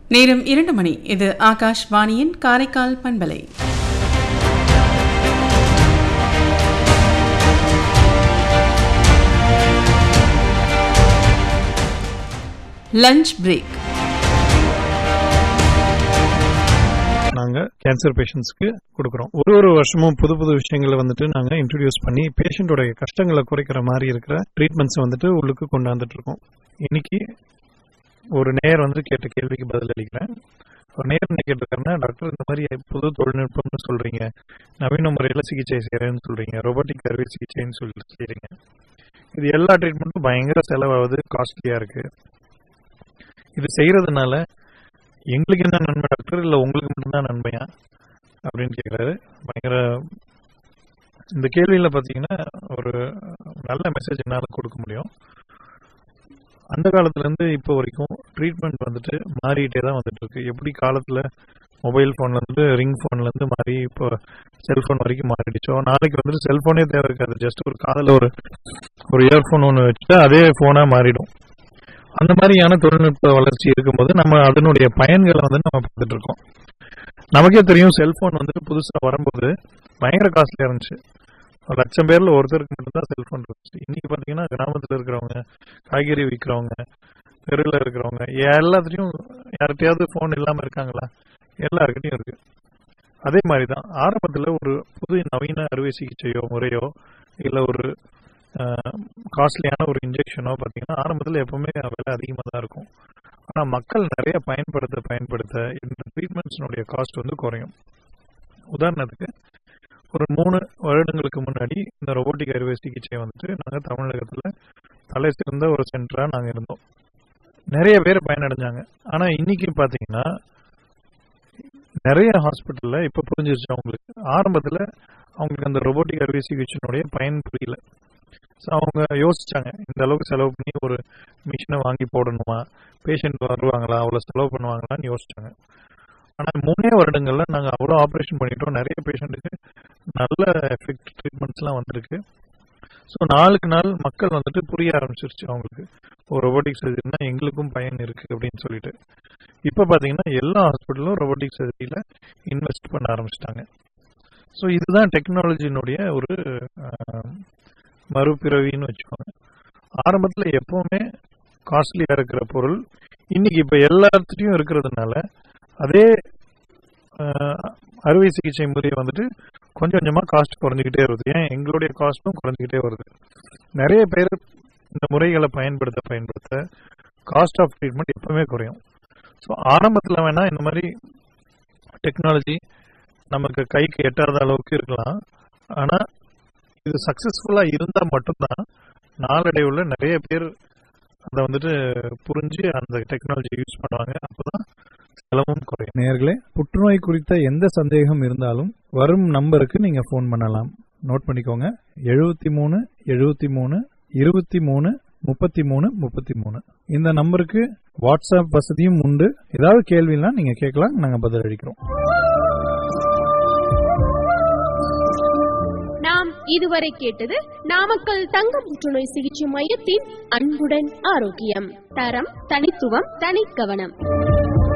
நேரம் இரண்டு மணி இது ஆகாஷ் வாணியின் காரைக்கால் பண்பலை லஞ்ச் பிரேக் நாங்கள் கேன்சர் பேஷண்ட்ஸ்க்கு கொடுக்குறோம் ஒரு ஒரு வருஷமும் புது புது விஷயங்களை வந்துட்டு நாங்கள் இன்ட்ரடியூஸ் பண்ணி பேஷண்ட்டோட கஷ்டங்களை குறைக்கிற மாதிரி இருக்கிற ட்ரீட்மெண்ட்ஸ் வந்துட்டு உள்ளுக்கு கொண்டாந்துட்டு இருக்கோம் இன்னைக்கு ஒரு நேர் வந்து கேட்ட கேள்விக்கு பதில் அளிக்கிறேன் ஒரு நேர் என்ன கேட்டிருக்காருன்னா டாக்டர் இந்த மாதிரி புது தொழில்நுட்பம்னு சொல்றீங்க நவீன முறையில் சிகிச்சை செய்கிறேன்னு சொல்றீங்க ரோபோட்டிக் அறுவை சிகிச்சைன்னு சொல்லி செய்றீங்க இது எல்லா ட்ரீட்மெண்ட்டும் பயங்கர செலவாகுது காஸ்ட்லியா இருக்கு இது செய்யறதுனால எங்களுக்கு என்ன நன்மை டாக்டர் இல்ல உங்களுக்கு மட்டும்தான் நன்மையா அப்படின்னு கேக்குறாரு பயங்கர இந்த கேள்வியில பாத்தீங்கன்னா ஒரு நல்ல மெசேஜ் என்னால கொடுக்க முடியும் அந்த காலத்துல இருந்து இப்போ வரைக்கும் ட்ரீட்மெண்ட் வந்துட்டு மாறிட்டே தான் வந்துட்டு இருக்கு எப்படி காலத்துல மொபைல் போன்ல இருந்து ரிங் போன்ல இருந்து மாறி இப்போ செல்போன் வரைக்கும் மாறிடுச்சோ நாளைக்கு வந்துட்டு செல்போனே தேவை இருக்காது ஜஸ்ட் ஒரு காதுல ஒரு ஒரு இயர்போன் ஒன்று வச்சுட்டா அதே போனா மாறிடும் அந்த மாதிரியான தொழில்நுட்ப வளர்ச்சி இருக்கும்போது நம்ம அதனுடைய பயன்களை வந்து நம்ம பார்த்துட்டு இருக்கோம் நமக்கே தெரியும் செல்போன் வந்துட்டு புதுசா வரும்போது பயங்கர காஸ்ட்லியா இருந்துச்சு ஒரு லட்சம் பேர்ல ஒருத்தருக்கு மட்டும்தான் செல்போன் இருந்துச்சு இன்னைக்கு பாத்தீங்கன்னா கிராமத்துல இருக்கிறவங்க காய்கறி விற்கிறவங்க தெருவில் இருக்கிறவங்க எல்லாத்துலயும் யார்கிட்டயாவது போன் இல்லாம இருக்காங்களா எல்லாருக்கிட்டையும் இருக்கு அதே மாதிரி தான் ஆரம்பத்தில் ஒரு புது நவீன அறுவை சிகிச்சையோ முறையோ இல்லை ஒரு காஸ்ட்லியான ஒரு இன்ஜெக்ஷனோ பார்த்தீங்கன்னா ஆரம்பத்தில் எப்பவுமே விலை அதிகமாக தான் இருக்கும் ஆனால் மக்கள் நிறைய பயன்படுத்த பயன்படுத்த இந்த ட்ரீட்மெண்ட்ஸினுடைய காஸ்ட் வந்து குறையும் உதாரணத்துக்கு ஒரு மூணு வருடங்களுக்கு முன்னாடி இந்த ரொபோட்டிக் அறுவை சிகிச்சை வந்துட்டு நாங்கள் தமிழகத்தில் தலை சிறந்த ஒரு சென்டராக நாங்கள் இருந்தோம் நிறைய பேர் பயனடைஞ்சாங்க ஆனால் இன்னைக்கு பார்த்தீங்கன்னா நிறைய ஹாஸ்பிட்டல்ல இப்ப புரிஞ்சிருச்சு அவங்களுக்கு ஆரம்பத்துல அவங்களுக்கு அந்த ரொபோட்டிக் அறுவை சிகிச்சையினுடைய பயன் புரியல ஸோ அவங்க யோசிச்சாங்க இந்த அளவுக்கு செலவு பண்ணி ஒரு மிஷினை வாங்கி போடணுமா பேஷண்ட் வருவாங்களா அவ்வளோ செலவு பண்ணுவாங்களான்னு யோசிச்சாங்க ஆனால் மூணே வருடங்கள்ல நாங்கள் அவ்வளோ ஆப்ரேஷன் பண்ணிட்டோம் நிறைய பேஷண்ட்டுக்கு நல்ல எஃபெக்ட் ட்ரீட்மெண்ட்ஸ்லாம் வந்திருக்கு ஸோ நாளுக்கு நாள் மக்கள் வந்துட்டு புரிய ஆரம்பிச்சிருச்சு அவங்களுக்கு ஒரு ரொபோட்டிக் சர்ஜரினா எங்களுக்கும் பயன் இருக்கு அப்படின்னு சொல்லிட்டு இப்போ பார்த்தீங்கன்னா எல்லா ஹாஸ்பிட்டலும் ரொபோட்டிக் சர்ஜரியில் இன்வெஸ்ட் பண்ண ஆரம்பிச்சிட்டாங்க ஸோ இதுதான் டெக்னாலஜியினுடைய ஒரு மறுபிறவின்னு வச்சுக்கோங்க ஆரம்பத்தில் எப்பவுமே காஸ்ட்லியாக இருக்கிற பொருள் இன்னைக்கு இப்போ எல்லாத்துட்டையும் இருக்கிறதுனால அதே அறுவை சிகிச்சை முறையை வந்துட்டு கொஞ்சம் கொஞ்சமாக காஸ்ட் குறைஞ்சிக்கிட்டே வருது ஏன் எங்களுடைய காஸ்ட்டும் குறைஞ்சிக்கிட்டே வருது நிறைய பேர் இந்த முறைகளை பயன்படுத்த பயன்படுத்த காஸ்ட் ஆஃப் ட்ரீட்மெண்ட் எப்பவுமே குறையும் ஸோ ஆரம்பத்தில் வேணா இந்த மாதிரி டெக்னாலஜி நமக்கு கைக்கு எட்டாத அளவுக்கு இருக்கலாம் ஆனால் இது சக்ஸஸ்ஃபுல்லாக இருந்தால் மட்டும்தான் நாளடைவில் நிறைய பேர் அதை வந்துட்டு புரிஞ்சு அந்த டெக்னாலஜி யூஸ் பண்ணுவாங்க அப்போதான் செலவும் குறையும் நேர்களே புற்றுநோய் குறித்த எந்த சந்தேகம் இருந்தாலும் வரும் நம்பருக்கு நீங்க ஃபோன் பண்ணலாம் நோட் பண்ணிக்கோங்க எழுபத்தி மூணு எழுபத்தி மூணு இருபத்தி மூணு முப்பத்தி மூணு முப்பத்தி மூணு இந்த நம்பருக்கு வாட்ஸ்அப் வசதியும் உண்டு ஏதாவது கேள்வினா நீங்க கேட்கலாம் நாங்க பதில் அளிக்கிறோம் நாம் இதுவரை கேட்டது நாமக்கல் தங்க புற்றுநோய் சிகிச்சை மையத்தின் அன்புடன் ஆரோக்கியம் தரம் தனித்துவம் தனிக்கவனம்